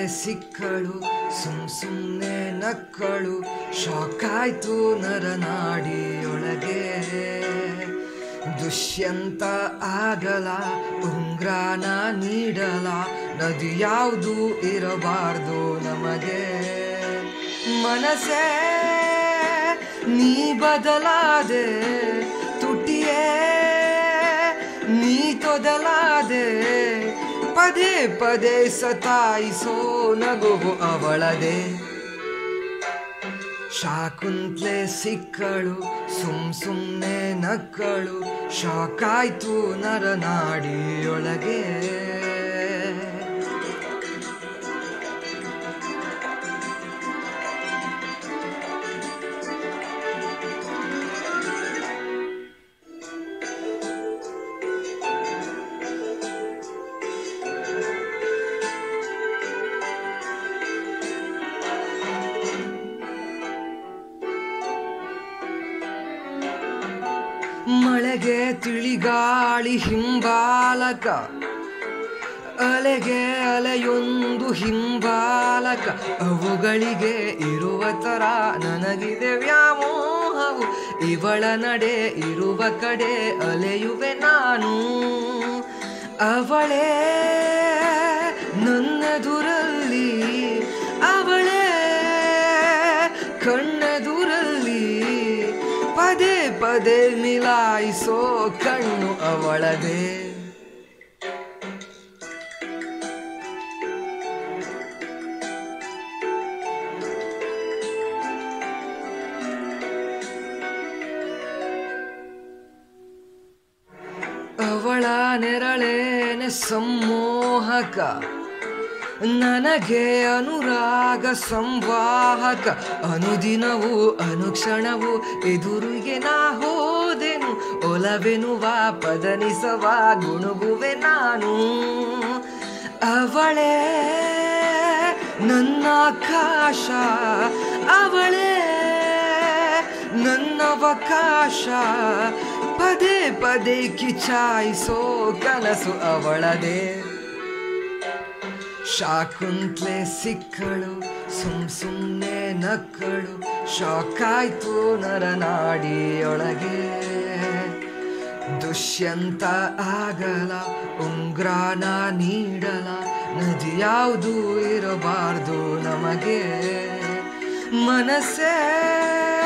ಸಿಕ್ಕಳು ಸುಮ್ ಸುಮ್ನೆ ನಕ್ಕಳು ಶಾಕಾಯ್ತು ನರನಾಡಿಯೊಳಗೆ ದುಷ್ಯಂತ ಆಗಲ ಉಂಗ್ರಾನ ನೀಡಲ ನದಿ ಯಾವುದು ಇರಬಾರ್ದು ನಮಗೆ ಮನಸ್ಸೇ ನೀ ಬದಲಾದೆ ತುಟಿಯೇ ನೀ ತೊದಲಾದೆ ಪದೇ ಪದೇ ಸತಾಯಿಸೋ ನಗುವು ಅವಳದೆ ಶಾಕುಂತ್ಲೆ ಸಿಕ್ಕಳು ಸುಮ್ ಸುಮ್ನೆ ನಕ್ಕಳು ಶಾಕಾಯ್ತು ನರನಾಡಿಯೊಳಗೆ ಮಳೆಗೆ ತಿಳಿಗಾಳಿ ಹಿಂಬಾಲಕ ಅಲೆಗೆ ಅಲೆಯೊಂದು ಹಿಂಬಾಲಕ ಅವುಗಳಿಗೆ ಇರುವ ತರ ನನಗಿದೆ ವ್ಯಾಮೋಹವು ಇವಳ ನಡೆ ಇರುವ ಕಡೆ ಅಲೆಯುವೆ ನಾನು ಅವಳೇ ನನ್ನದುರಲ್ಲಿ ಅವಳೇ ಕಣ್ಣೆದುರಲ್ಲಿ ಪದೇ ಪದೇ ಮಿಲಾಯಿಸೋ ಕಣ್ಣು ಅವಳದೇ ಅವಳ ನೆರಳೇನೆ ಸಮ್ಮೋಹಕ ನನಗೆ ಅನುರಾಗ ಸಂವಾಹಕ ಅನುದಿನವೂ ಅನುಕ್ಷಣವು ಎದುರಿಗೆ ನಾ ಹೋದೆನು ಒಲವೆನುವ ಪದನಿಸವ ಗುಣಗುವೆ ನಾನು ಅವಳೇ ನನ್ನ ಆಕಾಶ ಅವಳೇ ನನ್ನವಕಾಶ ಪದೇ ಪದೇ ಕಿಚಾಯಿಸೋ ಕನಸು ಅವಳದೇ ಶಾಕುಂತ್ಲೆ ಸಿಕ್ಕಳು ಸುಮ್ ಸುಮ್ನೆ ನಕ್ಕಳು ಶಾಕಾಯ್ತು ನರನಾಡಿಯೊಳಗೆ ದುಷ್ಯಂತ ಆಗಲ ಉಂಗ್ರಾನ ನೀಡಲ ನದಿ ಯಾವುದು ಇರಬಾರ್ದು ನಮಗೆ ಮನಸ್ಸೇ